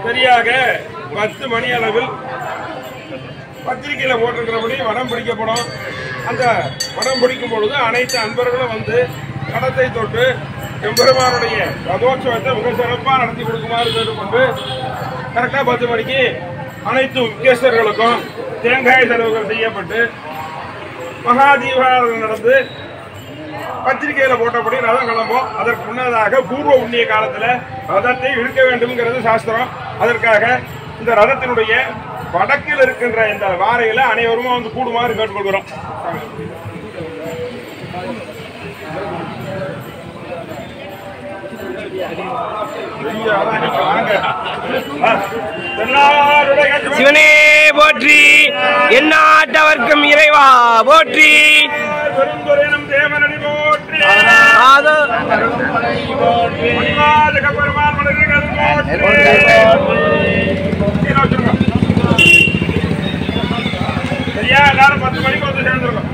சரியாக பத்து மணி அளவில் பத்திரிகையில போட்டிருக்கிறபடி வடம் பிடிக்கப்படும் அந்த வடம் பிடிக்கும் பொழுது அனைத்து அன்பர்களும் வந்து கடத்தை தொட்டு எம்பெருமானுடைய ரதோற்சவத்தை மிக சிறப்பாக நடத்தி கொடுக்குமாறு கேட்டுக்கொண்டு கரெக்டாக பத்து மணிக்கு அனைத்து முக்கியஸ்தர்களுக்கும் தேங்காய் செலவுகள் செய்யப்பட்டு மகா தீபாவளி நடந்து பத்திரிகையில போட்டபடி ரதம் கிளம்பும் அதற்கு முன்னதாக பூர்வ புண்ணிய காலத்துல ரதத்தை இழுக்க வேண்டும்ங்கிறது சாஸ்திரம் அதற்காக இந்த ரதத்தினுடைய வடக்கில் இருக்கின்ற இந்த வாரையில அனைவரும் வந்து கூடுமாறு கேட்டுக்கொள்கிறோம் ஐயா, அதான் நீங்க வாங்க. ஆ, எல்லாருடைய கட்சி- சிவனே போற்றி எந்நாட்டவர்க்கும் இறைவா போற்றி பெருந்துரையனும் தேவனடி போற்றி ஆதோ மணிவாசக பெருமான் மனிதர்கள் போற்றி. கீழே வச்சிருங்க. சரியா எல்லாரும் பத்து மணிக்கு வந்து சேர்ந்துருக்கோம்